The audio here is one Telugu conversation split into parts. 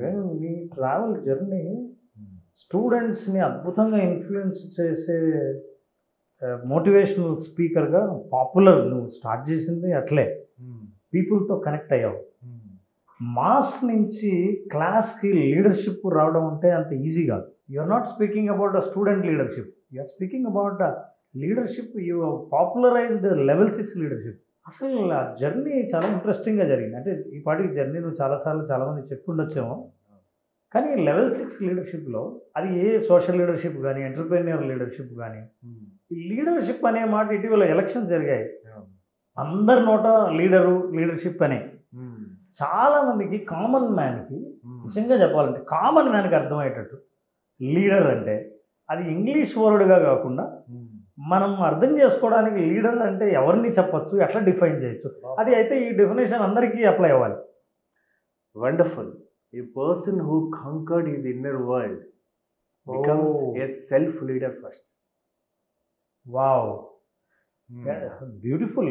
ఈవెన్ మీ ట్రావెల్ జర్నీ స్టూడెంట్స్ని అద్భుతంగా ఇన్ఫ్లుయెన్స్ చేసే మోటివేషనల్ స్పీకర్గా పాపులర్ నువ్వు స్టార్ట్ చేసింది అట్లే పీపుల్తో కనెక్ట్ అయ్యావు మాస్ నుంచి క్లాస్కి లీడర్షిప్ రావడం అంటే అంత ఈజీ కాదు are not speaking about a student leadership are speaking about a leadership you popularised level six leadership అసలు ఆ జర్నీ చాలా ఇంట్రెస్టింగ్గా జరిగింది అంటే ఈ పాటికి జర్నీ నువ్వు చాలాసార్లు చాలామంది చెప్పుండొచ్చేమో కానీ లెవెల్ సిక్స్ లీడర్షిప్లో అది ఏ సోషల్ లీడర్షిప్ కానీ ఎంటర్ప్రెన్యూర్ లీడర్షిప్ కానీ ఈ లీడర్షిప్ అనే మాట ఇటీవల ఎలక్షన్స్ జరిగాయి అందరి నోట లీడరు లీడర్షిప్ అనే చాలా మందికి కామన్ మ్యాన్కి నిజంగా చెప్పాలంటే కామన్ మ్యాన్కి అర్థమయ్యేటట్టు లీడర్ అంటే అది ఇంగ్లీష్ వర్డ్గా కాకుండా మనం అర్థం చేసుకోవడానికి లీడర్ అంటే ఎవరిని చెప్పొచ్చు ఎట్లా డిఫైన్ చేయొచ్చు అది అయితే ఈ డెఫినేషన్ అందరికీ అప్లై అవ్వాలి wonderful a person who conquered his inner world becomes Oh. A self leader first wow beautiful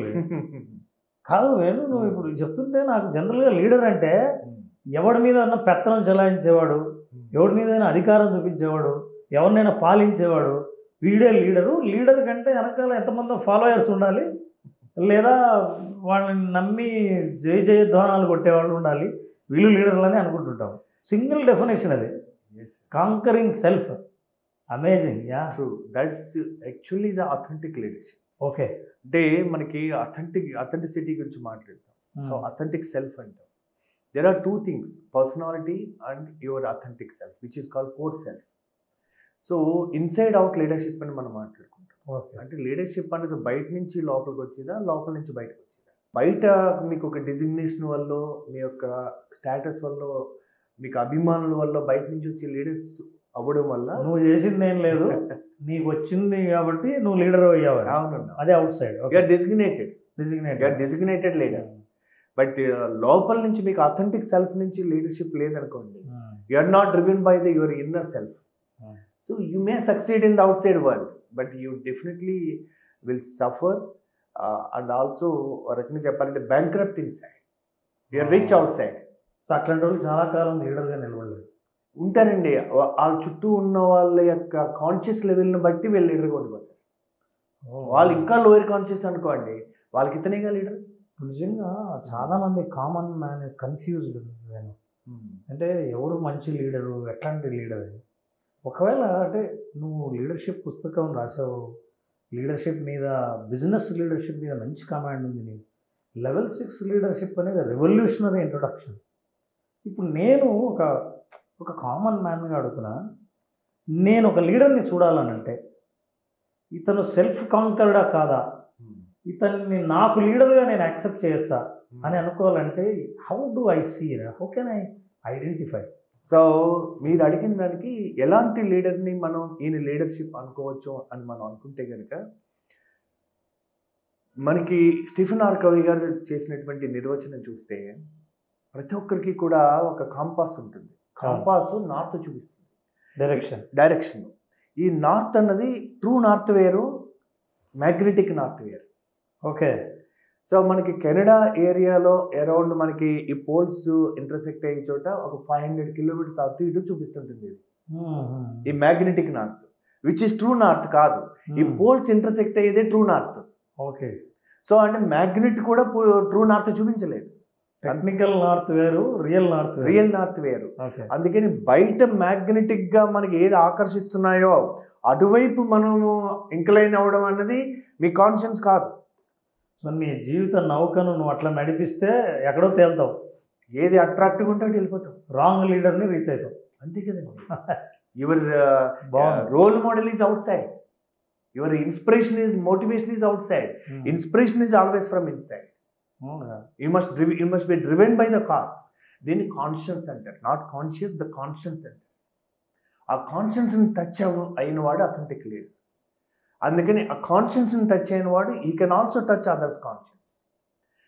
కాదు వేణు నువ్వు ఇప్పుడు చెప్తుంటే నాకు జనరల్గా లీడర్ అంటే ఎవడి మీద అన్న పెత్తనం చెలాయించేవాడు ఎవడి మీదైనా అధికారం చూపించేవాడు ఎవరినైనా పాలించేవాడు వీడే లీడరు లీడర్ కంటే వెనకాల ఎంతమంది ఫాలోయర్స్ ఉండాలి లేదా వాళ్ళని నమ్మి జయ జయధ్వానాలు కొట్టేవాళ్ళు ఉండాలి వీళ్ళు లీడర్లని అనుకుంటుంటాం సింగిల్ డెఫినేషన్ అది conquering self amazing ya true that's actually the authentic leadership okay అంటే మనకి అథెంటిక్ అథెంటిసిటీ గురించి మాట్లాడతాం సో అథెంటిక్ సెల్ఫ్ అంటాం there are two things personality and your authentic self which is called core self so inside out leadership అని మనం మాట్లాడుకుంటాం ఓకే అంటే లీడర్షిప్ అనేది బయట నుంచి లోపలికి వచ్చేదా లోపల నుంచి బయటకు వచ్చేదా బయట మీకు ఒక డిజిగ్నేషన్ వల్ల మీ యొక్క స్టేటస్ వల్ల మీకు అభిమానుల వల్ల బయట నుంచి వచ్చే లీడర్స్ అవ్వడం వల్ల నువ్వు చేసింది ఏం లేదు నీకు వచ్చింది కాబట్టి నువ్వు లీడర్ అయ్యావు అవునన్నా అదే outside you're designated designate you're designated leader but లోపల నుంచి మీకు అథెంటిక్ సెల్ఫ్ నుంచి లీడర్షిప్ లేదనుకోండి you are not driven by the your inner self Hmm. So you may succeed in the outside world but you definitely will suffer and also రకంగా చెప్పాలంటే bankrupt inside you're rich outside so అట్లాంటి వాళ్ళు చాలా కాలం లీడర్గా నిలబడలేదు ఉంటారండి వా- వాళ్ళ చుట్టూ ఉన్న వాళ్ళ యొక్క కాన్షియస్ లెవెల్ని బట్టి వీళ్ళు లీడర్గా ఉండిపోతారు వాళ్ళు ఇంకా లోయర్ కాన్షియస్ అనుకోండి వాళ్ళకి ఇతనేగా లీడర్ నిజంగా చాలా మంది కామన్ మ్యాన్ కన్ఫ్యూజ్డ్ నేను అంటే ఎవరు మంచి లీడరు ఎట్లాంటి లీడర్ అని ఒకవేళ అంటే నువ్వు లీడర్షిప్ పుస్తకం రాసావు లీడర్షిప్ మీద బిజినెస్ లీడర్షిప్ మీద మంచి కమాండ్ ఉంది నీకు లెవెల్ సిక్స్ లీడర్షిప్ అనేది రెవల్యూషనరీ ఇంట్రొడక్షన్ ఇప్పుడు నేను ఒక ఒక కామన్ మ్యాన్గా అడుగుతున్నా నేను ఒక లీడర్ని చూడాలనంటే ఇతను సెల్ఫ్ కాంకర్డా కాదా ఇతన్ని నాకు లీడర్గా నేను యాక్సెప్ట్ చేయొచ్చా అని అనుకోవాలంటే how do I see how can I identify so మీరు అడిగిన దానికి ఎలాంటి లీడర్ని మనం ఈయన లీడర్షిప్ అనుకోవచ్చు అని మనం అనుకుంటే కనుక మనకి స్టీఫెన్ ఆర్ కవి గారు చేసినటువంటి నిర్వచనం చూస్తే ప్రతి ఒక్కరికి కూడా ఒక కాంపాస్ ఉంటుంది కాంపాస్ నార్త్ చూపిస్తుంది డైరెక్షన్ డైరెక్షన్ ఈ నార్త్ అన్నది ట్రూ నార్త్ వేరు మ్యాగ్నెటిక్ నార్త్ వేరు ఓకే సో మనకి కెనడా ఏరియాలో అరౌండ్ మనకి ఈ పోల్స్ ఇంటర్సెక్ట్ అయ్యే చోట ఒక ఫైవ్ హండ్రెడ్ కిలోమీటర్స్ అటు ఇటు చూపిస్తుంటుంది ఇది ఈ magnetic north which is true north కాదు ఈ పోల్స్ ఇంటర్సెక్ట్ అయ్యేదే ట్రూ నార్త్ ఓకే సో అంటే మ్యాగ్నెట్ కూడా ట్రూ నార్త్ చూపించలేదు టెక్నికల్ నార్త్ వేరు రియల్ నార్త్ రియల్ నార్త్ వేరు ఓకే అందుకని బయట మ్యాగ్నెటిక్ గా మనకి ఏది ఆకర్షిస్తున్నాయో అటువైపు మనము ఇంక్లైన్ అవ్వడం అన్నది మీ కాన్షియన్స్ కాదు సో నీ జీవిత నౌకను నువ్వు అట్లా నడిపిస్తే ఎక్కడో తేలుతావు ఏది అట్రాక్టివ్ ఉంటే అటు వెళ్ళిపోతాం రాంగ్ లీడర్ని రీచ్ అవుతావు అంతే కదండి యువర్ బాగుంది role model is outside your inspiration is motivation is outside inspiration is always from inside you must you must be driven by the cause దీన్ని కాన్షియన్స్ అంటారు నాట్ కాన్షియస్ ద కాన్షియన్స్ అంటారు ఆ కాన్షియన్స్ని టచ్ అవ్వ అయిన వాడు అథెంటిక్ లీడర్ అందుకని ఆ కాన్షియన్స్ని టచ్ అయిన వాడు ఈ can also touch others conscience